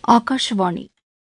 ஆகாஷவாணி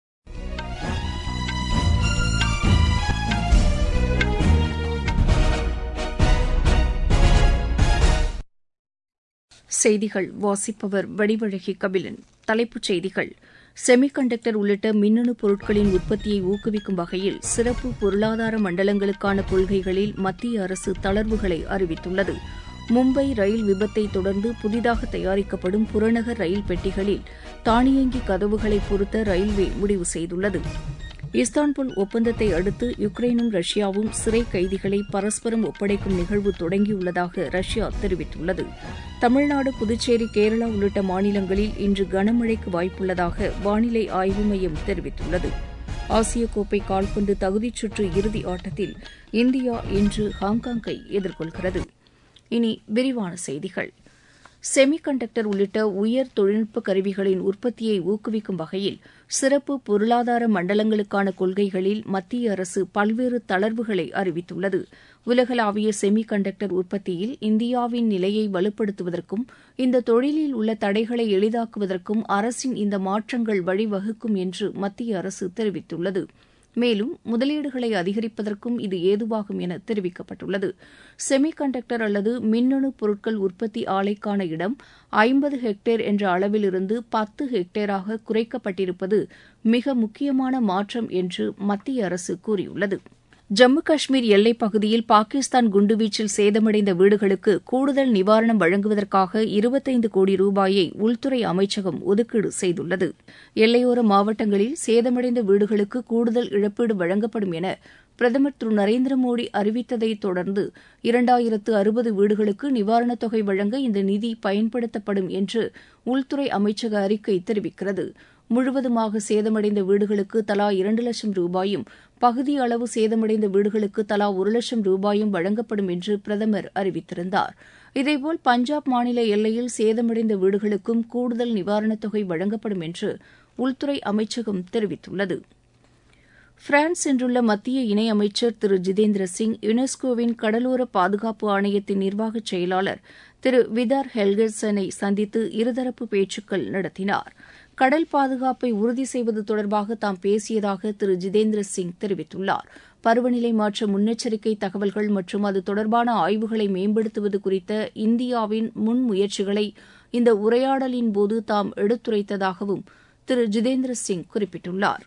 செய்திகள் வாசிப்பவர் வடிவழகி கபிலன் தலைப்புச் செய்திகள் செமிகண்டக்டர் உள்ளிட்ட மின்னணு பொருட்களின் உற்பத்தியை ஊக்குவிக்கும் வகையில் சிறப்பு பொருளாதார மண்டலங்களுக்கான கொள்கைகளில் மத்திய அரசு தளர்வுகளை அறிவித்துள்ளது மும்பை ரயில் விபத்தை தொடர்ந்து புதிதாக தயாரிக்கப்படும் புறநகர் ரயில் பெட்டிகளில் தானியங்கி கதவுகளை பொருத்த ரயில்வே முடிவு செய்துள்ளது இஸ்தான்புல் ஒப்பந்தத்தை அடுத்து யுக்ரைனும் ரஷ்யாவும் சிறை கைதிகளை பரஸ்பரம் ஒப்படைக்கும் நிகழ்வு தொடங்கியுள்ளதாக ரஷ்யா தெரிவித்துள்ளது தமிழ்நாடு புதுச்சேரி கேரளா உள்ளிட்ட மாநிலங்களில் இன்று கனமழைக்கு வாய்ப்புள்ளதாக வானிலை ஆய்வு மையம் தெரிவித்துள்ளது ஆசிய கோப்பை கால்பந்து தகுதிச் சுற்று இறுதி ஆட்டத்தில் இந்தியா இன்று ஹாங்காங்கை எதிர்கொள்கிறது இனி விரிவான செய்திகள் செமிகண்டக்டர் உள்ளிட்ட உயர் தொழில்நுட்ப கருவிகளின் உற்பத்தியை ஊக்குவிக்கும் வகையில் சிறப்பு பொருளாதார மண்டலங்களுக்கான கொள்கைகளில் மத்திய அரசு பல்வேறு தளர்வுகளை அறிவித்துள்ளது உலகளாவிய செமி கண்டக்டர் உற்பத்தியில் இந்தியாவின் நிலையை வலுப்படுத்துவதற்கும் இந்த தொழிலில் உள்ள தடைகளை எளிதாக்குவதற்கும் அரசின் இந்த மாற்றங்கள் வழிவகுக்கும் என்று மத்திய அரசு தெரிவித்துள்ளது மேலும் முதலீடுகளை அதிகரிப்பதற்கும் இது ஏதுவாகும் என தெரிவிக்கப்பட்டுள்ளது செமி கண்டக்டர் அல்லது மின்னணு பொருட்கள் உற்பத்தி ஆலைக்கான இடம் ஐம்பது ஹெக்டேர் என்ற அளவிலிருந்து பத்து ஹெக்டேராக குறைக்கப்பட்டிருப்பது மிக முக்கியமான மாற்றம் என்று மத்திய அரசு கூறியுள்ளது ஜம்மு காஷ்மீர் எல்லைப் பகுதியில் பாகிஸ்தான் குண்டுவீச்சில் சேதமடைந்த வீடுகளுக்கு கூடுதல் நிவாரணம் வழங்குவதற்காக இருபத்தைந்து கோடி ரூபாயை உள்துறை அமைச்சகம் ஒதுக்கீடு செய்துள்ளது எல்லையோர மாவட்டங்களில் சேதமடைந்த வீடுகளுக்கு கூடுதல் இழப்பீடு வழங்கப்படும் என பிரதமர் திரு நரேந்திர மோடி அறிவித்ததை தொடர்ந்து இரண்டாயிரத்து அறுபது வீடுகளுக்கு நிவாரணத் தொகை வழங்க இந்த நிதி பயன்படுத்தப்படும் என்று உள்துறை அமைச்சக அறிக்கை தெரிவிக்கிறது முழுவதுமாக சேதமடைந்த வீடுகளுக்கு தலா இரண்டு லட்சம் ரூபாயும் பகுதி அளவு சேதமடைந்த வீடுகளுக்கு தலா ஒரு லட்சம் ரூபாயும் வழங்கப்படும் என்று பிரதமர் அறிவித்திருந்தார் இதேபோல் பஞ்சாப் மாநில எல்லையில் சேதமடைந்த வீடுகளுக்கும் கூடுதல் நிவாரணத் தொகை வழங்கப்படும் என்று உள்துறை அமைச்சகம் தெரிவித்துள்ளது பிரான்ஸ் சென்றுள்ள மத்திய இணையமைச்சர் திரு ஜிதேந்திர சிங் யுனெஸ்கோவின் கடலோர பாதுகாப்பு ஆணையத்தின் நிர்வாகச் செயலாளர் திரு விதார் ஹெல்கர்சனை சந்தித்து இருதரப்பு பேச்சுக்கள் நடத்தினார் கடல் பாதுகாப்பை உறுதி செய்வது தொடர்பாக தாம் பேசியதாக திரு ஜிதேந்திர சிங் தெரிவித்துள்ளார் பருவநிலை மாற்ற முன்னெச்சரிக்கை தகவல்கள் மற்றும் அது தொடர்பான ஆய்வுகளை மேம்படுத்துவது குறித்த இந்தியாவின் முன்முயற்சிகளை இந்த உரையாடலின் போது தாம் எடுத்துரைத்ததாகவும் திரு ஜிதேந்திர சிங் குறிப்பிட்டுள்ளார்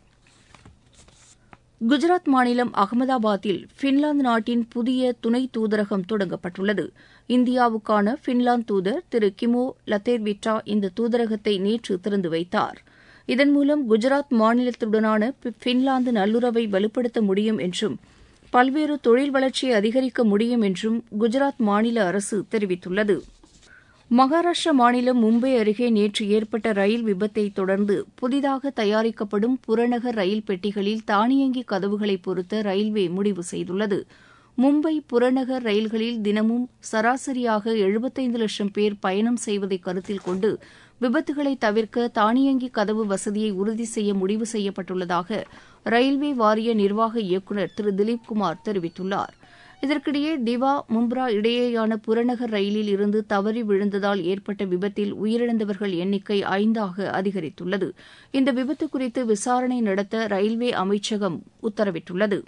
குஜராத் மாநிலம் அகமதாபாத்தில் பின்லாந்து நாட்டின் புதிய துணை தூதரகம் தொடங்கப்பட்டுள்ளது இந்தியாவுக்கான பின்லாந்து தூதர் திரு கிமோ லத்தேர்விட்டா இந்த தூதரகத்தை நேற்று திறந்து வைத்தார் இதன் மூலம் குஜராத் மாநிலத்துடனான பின்லாந்து நல்லுறவை வலுப்படுத்த முடியும் என்றும் பல்வேறு தொழில் வளர்ச்சியை அதிகரிக்க முடியும் என்றும் குஜராத் மாநில அரசு தெரிவித்துள்ளது மகாராஷ்டிரா மாநிலம் மும்பை அருகே நேற்று ஏற்பட்ட ரயில் விபத்தை தொடர்ந்து புதிதாக தயாரிக்கப்படும் புறநகர் ரயில் பெட்டிகளில் தானியங்கி கதவுகளை பொருத்த ரயில்வே முடிவு செய்துள்ளது மும்பை புறநகர் ரயில்களில் தினமும் சராசரியாக எழுபத்தைந்து லட்சம் பேர் பயணம் செய்வதை கருத்தில் கொண்டு விபத்துகளை தவிர்க்க தானியங்கி கதவு வசதியை உறுதி செய்ய முடிவு செய்யப்பட்டுள்ளதாக ரயில்வே வாரிய நிர்வாக இயக்குநர் திரு திலீப்குமார் தெரிவித்துள்ளார் இதற்கிடையே திவா மும்ப்ரா இடையேயான புறநகர் ரயிலில் இருந்து தவறி விழுந்ததால் ஏற்பட்ட விபத்தில் உயிரிழந்தவர்கள் எண்ணிக்கை ஐந்தாக அதிகரித்துள்ளது இந்த விபத்து குறித்து விசாரணை நடத்த ரயில்வே அமைச்சகம் உத்தரவிட்டுள்ளது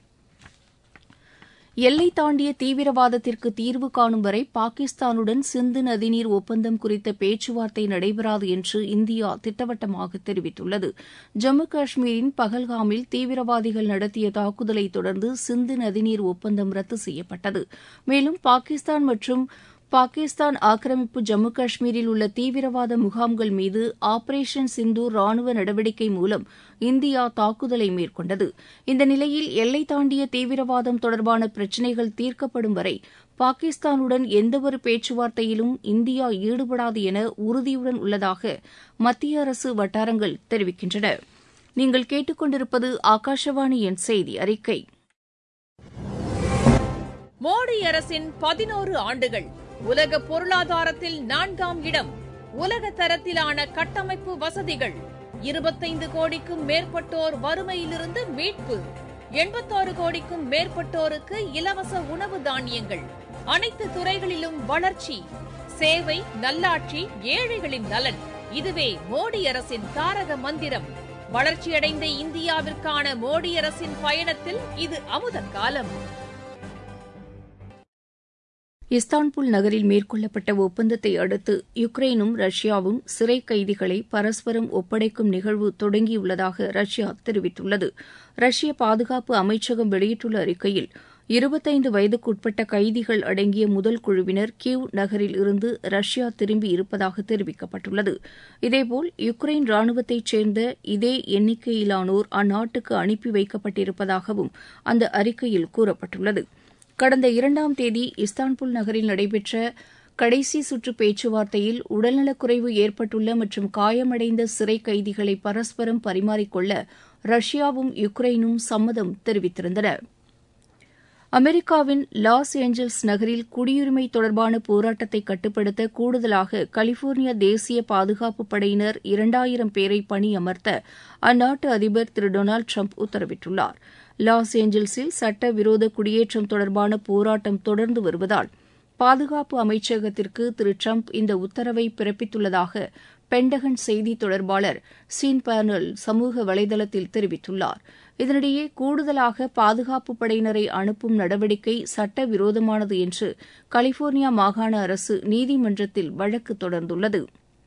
எல்லை தாண்டிய தீவிரவாதத்திற்கு தீர்வு காணும் வரை பாகிஸ்தானுடன் சிந்து நதிநீர் ஒப்பந்தம் குறித்த பேச்சுவார்த்தை நடைபெறாது என்று இந்தியா திட்டவட்டமாக தெரிவித்துள்ளது ஜம்மு காஷ்மீரின் பகல்காமில் தீவிரவாதிகள் நடத்திய தாக்குதலை தொடர்ந்து சிந்து நதிநீர் ஒப்பந்தம் ரத்து செய்யப்பட்டது மேலும் பாகிஸ்தான் மற்றும் பாகிஸ்தான் ஆக்கிரமிப்பு ஜம்மு காஷ்மீரில் உள்ள தீவிரவாத முகாம்கள் மீது ஆபரேஷன் சிந்து ராணுவ நடவடிக்கை மூலம் இந்தியா தாக்குதலை மேற்கொண்டது இந்த நிலையில் எல்லை தாண்டிய தீவிரவாதம் தொடர்பான பிரச்சினைகள் தீர்க்கப்படும் வரை பாகிஸ்தானுடன் எந்தவொரு பேச்சுவார்த்தையிலும் இந்தியா ஈடுபடாது என உறுதியுடன் உள்ளதாக மத்திய அரசு வட்டாரங்கள் தெரிவிக்கின்றன நீங்கள் கேட்டுக்கொண்டிருப்பது ஆகாஷவாணியின் செய்தி அறிக்கை மோடி அரசின் பதினோரு ஆண்டுகள் உலக பொருளாதாரத்தில் நான்காம் இடம் உலக தரத்திலான கட்டமைப்பு வசதிகள் இருபத்தைந்து கோடிக்கும் மேற்பட்டோர் வறுமையிலிருந்து மீட்பு எண்பத்தாறு கோடிக்கும் மேற்பட்டோருக்கு இலவச உணவு தானியங்கள் அனைத்து துறைகளிலும் வளர்ச்சி சேவை நல்லாட்சி ஏழைகளின் நலன் இதுவே மோடி அரசின் தாரக மந்திரம் வளர்ச்சியடைந்த இந்தியாவிற்கான மோடி அரசின் பயணத்தில் இது அமுத காலம் இஸ்தான்புல் நகரில் மேற்கொள்ளப்பட்ட ஒப்பந்தத்தை அடுத்து யுக்ரைனும் ரஷ்யாவும் சிறை கைதிகளை பரஸ்பரம் ஒப்படைக்கும் நிகழ்வு தொடங்கியுள்ளதாக ரஷ்யா தெரிவித்துள்ளது ரஷ்ய பாதுகாப்பு அமைச்சகம் வெளியிட்டுள்ள அறிக்கையில் இருபத்தைந்து வயதுக்குட்பட்ட கைதிகள் அடங்கிய முதல் குழுவினர் கிவ் நகரில் இருந்து ரஷ்யா திரும்பி இருப்பதாக தெரிவிக்கப்பட்டுள்ளது இதேபோல் யுக்ரைன் ராணுவத்தைச் சேர்ந்த இதே எண்ணிக்கையிலானோர் அந்நாட்டுக்கு அனுப்பி வைக்கப்பட்டிருப்பதாகவும் அந்த அறிக்கையில் கூறப்பட்டுள்ளது கடந்த இரண்டாம் தேதி இஸ்தான்புல் நகரில் நடைபெற்ற கடைசி சுற்று பேச்சுவார்த்தையில் உடல்நலக்குறைவு ஏற்பட்டுள்ள மற்றும் காயமடைந்த சிறை கைதிகளை பரஸ்பரம் பரிமாறிக்கொள்ள ரஷ்யாவும் யுக்ரைனும் சம்மதம் தெரிவித்திருந்தன அமெரிக்காவின் லாஸ் ஏஞ்சல்ஸ் நகரில் குடியுரிமை தொடர்பான போராட்டத்தை கட்டுப்படுத்த கூடுதலாக கலிபோர்னியா தேசிய பாதுகாப்பு படையினர் இரண்டாயிரம் பேரை பணியமர்த்த அந்நாட்டு அதிபர் திரு டொனால்டு ட்ரம்ப் உத்தரவிட்டுள்ளார் லாஸ் ஏஞ்சல்ஸில் சட்டவிரோத குடியேற்றம் தொடர்பான போராட்டம் தொடர்ந்து வருவதால் பாதுகாப்பு அமைச்சகத்திற்கு திரு ட்ரம்ப் இந்த உத்தரவை பிறப்பித்துள்ளதாக பென்டகன் செய்தி தொடர்பாளர் சீன் பேர்னல் சமூக வலைதளத்தில் தெரிவித்துள்ளார் இதனிடையே கூடுதலாக பாதுகாப்பு படையினரை அனுப்பும் நடவடிக்கை சட்டவிரோதமானது என்று கலிபோர்னியா மாகாண அரசு நீதிமன்றத்தில் வழக்கு தொடர்ந்துள்ளது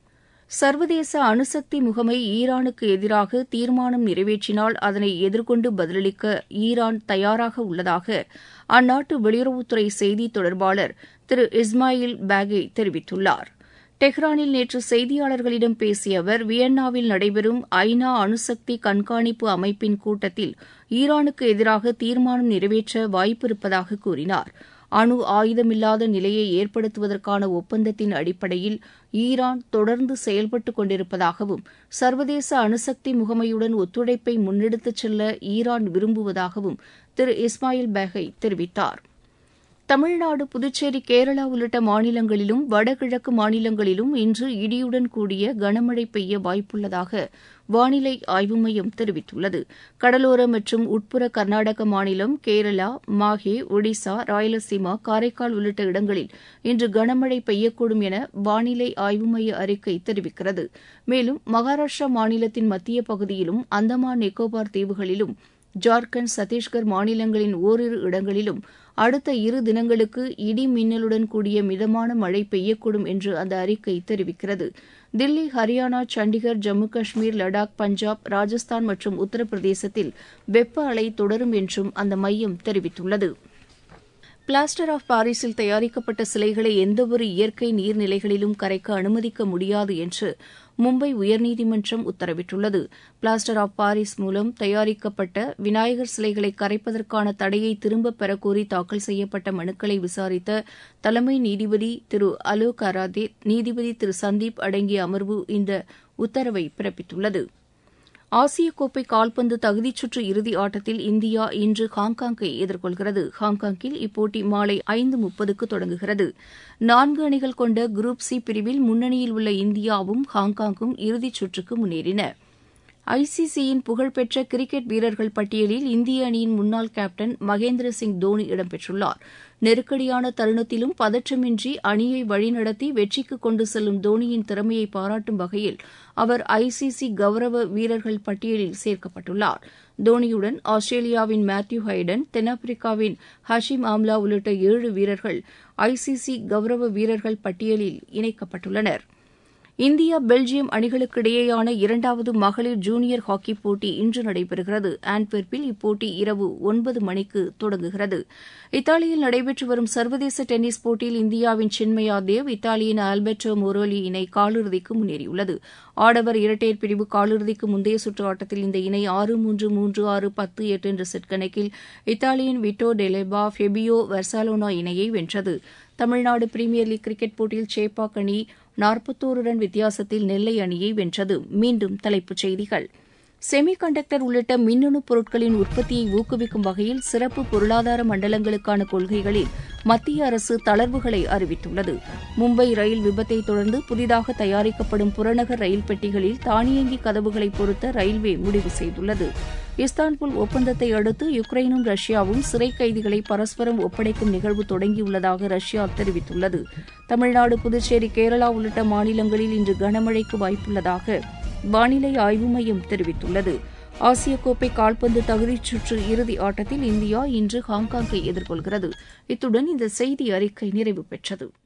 சர்வதேச அணுசக்தி முகமை ஈரானுக்கு எதிராக தீர்மானம் நிறைவேற்றினால் அதனை எதிர்கொண்டு பதிலளிக்க ஈரான் தயாராக உள்ளதாக அந்நாட்டு வெளியுறவுத்துறை செய்தி தொடர்பாளர் திரு இஸ்மாயில் பேகே தெரிவித்துள்ளார் டெஹ்ரானில் நேற்று செய்தியாளர்களிடம் பேசிய அவர் வியன்னாவில் நடைபெறும் ஐநா அணுசக்தி கண்காணிப்பு அமைப்பின் கூட்டத்தில் ஈரானுக்கு எதிராக தீர்மானம் நிறைவேற்ற வாய்ப்பிருப்பதாக கூறினார் அணு ஆயுதமில்லாத நிலையை ஏற்படுத்துவதற்கான ஒப்பந்தத்தின் அடிப்படையில் ஈரான் தொடர்ந்து செயல்பட்டுக் கொண்டிருப்பதாகவும் சர்வதேச அணுசக்தி முகமையுடன் ஒத்துழைப்பை முன்னெடுத்துச் செல்ல ஈரான் விரும்புவதாகவும் திரு இஸ்மாயில் பேகை தெரிவித்தார் தமிழ்நாடு புதுச்சேரி கேரளா உள்ளிட்ட மாநிலங்களிலும் வடகிழக்கு மாநிலங்களிலும் இன்று இடியுடன் கூடிய கனமழை பெய்ய வாய்ப்புள்ளதாக வானிலை ஆய்வு மையம் தெரிவித்துள்ளது கடலோர மற்றும் உட்புற கர்நாடக மாநிலம் கேரளா மாஹே ஒடிசா ராயலசீமா காரைக்கால் உள்ளிட்ட இடங்களில் இன்று கனமழை பெய்யக்கூடும் என வானிலை ஆய்வு மைய அறிக்கை தெரிவிக்கிறது மேலும் மகாராஷ்டிரா மாநிலத்தின் மத்திய பகுதியிலும் அந்தமான் நிக்கோபார் தீவுகளிலும் ஜார்க்கண்ட் சத்தீஸ்கர் மாநிலங்களின் ஓரிரு இடங்களிலும் அடுத்த இரு தினங்களுக்கு இடி மின்னலுடன் கூடிய மிதமான மழை பெய்யக்கூடும் என்று அந்த அறிக்கை தெரிவிக்கிறது தில்லி ஹரியானா சண்டிகர் ஜம்மு காஷ்மீர் லடாக் பஞ்சாப் ராஜஸ்தான் மற்றும் உத்தரப்பிரதேசத்தில் வெப்ப அலை தொடரும் என்றும் அந்த மையம் தெரிவித்துள்ளது பிளாஸ்டர் ஆஃப் பாரிஸில் தயாரிக்கப்பட்ட சிலைகளை எந்தவொரு இயற்கை நீர்நிலைகளிலும் கரைக்க அனுமதிக்க முடியாது என்று மும்பை உயர்நீதிமன்றம் உத்தரவிட்டுள்ளது பிளாஸ்டர் ஆஃப் பாரிஸ் மூலம் தயாரிக்கப்பட்ட விநாயகர் சிலைகளை கரைப்பதற்கான தடையை திரும்பப் பெறக்கோரி தாக்கல் செய்யப்பட்ட மனுக்களை விசாரித்த தலைமை நீதிபதி திரு அலோக் அராதே நீதிபதி திரு சந்தீப் அடங்கிய அமர்வு இந்த உத்தரவை பிறப்பித்துள்ளது ஆசிய கோப்பை கால்பந்து தகுதிச் சுற்று இறுதி ஆட்டத்தில் இந்தியா இன்று ஹாங்காங்கை எதிர்கொள்கிறது ஹாங்காங்கில் இப்போட்டி மாலை ஐந்து முப்பதுக்கு தொடங்குகிறது நான்கு அணிகள் கொண்ட குரூப் சி பிரிவில் முன்னணியில் உள்ள இந்தியாவும் ஹாங்காங்கும் இறுதிச் சுற்றுக்கு முன்னேறின ஐசிசியின் புகழ்பெற்ற கிரிக்கெட் வீரர்கள் பட்டியலில் இந்திய அணியின் முன்னாள் கேப்டன் மகேந்திர சிங் தோனி இடம்பெற்றுள்ளார் நெருக்கடியான தருணத்திலும் பதற்றமின்றி அணியை வழிநடத்தி வெற்றிக்கு கொண்டு செல்லும் தோனியின் திறமையை பாராட்டும் வகையில் அவர் ஐசிசி கௌரவ வீரர்கள் பட்டியலில் சேர்க்கப்பட்டுள்ளார் தோனியுடன் ஆஸ்திரேலியாவின் மேத்யூ ஹைடன் தென்னாப்பிரிக்காவின் ஹஷிம் ஆம்லா உள்ளிட்ட ஏழு வீரர்கள் ஐசிசி கௌரவ வீரர்கள் பட்டியலில் இணைக்கப்பட்டுள்ளனா் இந்தியா பெல்ஜியம் அணிகளுக்கு இடையேயான இரண்டாவது மகளிர் ஜூனியர் ஹாக்கிப் போட்டி இன்று நடைபெறுகிறது ஆன்ட்வெர்ப்பில் இப்போட்டி இரவு ஒன்பது மணிக்கு தொடங்குகிறது இத்தாலியில் நடைபெற்று வரும் சர்வதேச டென்னிஸ் போட்டியில் இந்தியாவின் சின்மயா தேவ் இத்தாலியின் ஆல்பர்டோ மொரோலி இணை காலிறுதிக்கு முன்னேறியுள்ளது ஆடவர் இரட்டையர் பிரிவு காலிறுதிக்கு முந்தைய சுற்று ஆட்டத்தில் இந்த இணை ஆறு மூன்று மூன்று ஆறு பத்து எட்டு என்ற செட் கணக்கில் இத்தாலியின் விட்டோ டெலெபா ஃபெபியோ வெர்சாலோனா இணையை வென்றது தமிழ்நாடு பிரீமியர் லீக் கிரிக்கெட் போட்டியில் சேப்பாக் அணி நாற்பத்தோரு ரன் வித்தியாசத்தில் நெல்லை அணியை வென்றது மீண்டும் தலைப்புச் செய்திகள் செமி கண்டக்டர் உள்ளிட்ட மின்னணு பொருட்களின் உற்பத்தியை ஊக்குவிக்கும் வகையில் சிறப்பு பொருளாதார மண்டலங்களுக்கான கொள்கைகளில் மத்திய அரசு தளர்வுகளை அறிவித்துள்ளது மும்பை ரயில் விபத்தை தொடர்ந்து புதிதாக தயாரிக்கப்படும் புறநகர் ரயில் பெட்டிகளில் தானியங்கி கதவுகளை பொருத்த ரயில்வே முடிவு செய்துள்ளது இஸ்தான்புல் ஒப்பந்தத்தை அடுத்து யுக்ரைனும் ரஷ்யாவும் சிறை கைதிகளை பரஸ்பரம் ஒப்படைக்கும் நிகழ்வு தொடங்கியுள்ளதாக ரஷ்யா தெரிவித்துள்ளது தமிழ்நாடு புதுச்சேரி கேரளா உள்ளிட்ட மாநிலங்களில் இன்று கனமழைக்கு வாய்ப்புள்ளதாக வானிலை ஆய்வு மையம் தெரிவித்துள்ளது ஆசிய கோப்பை கால்பந்து தகுதிச் சுற்று இறுதி ஆட்டத்தில் இந்தியா இன்று ஹாங்காங்கை எதிர்கொள்கிறது இத்துடன் இந்த செய்தி அறிக்கை நிறைவு பெற்றது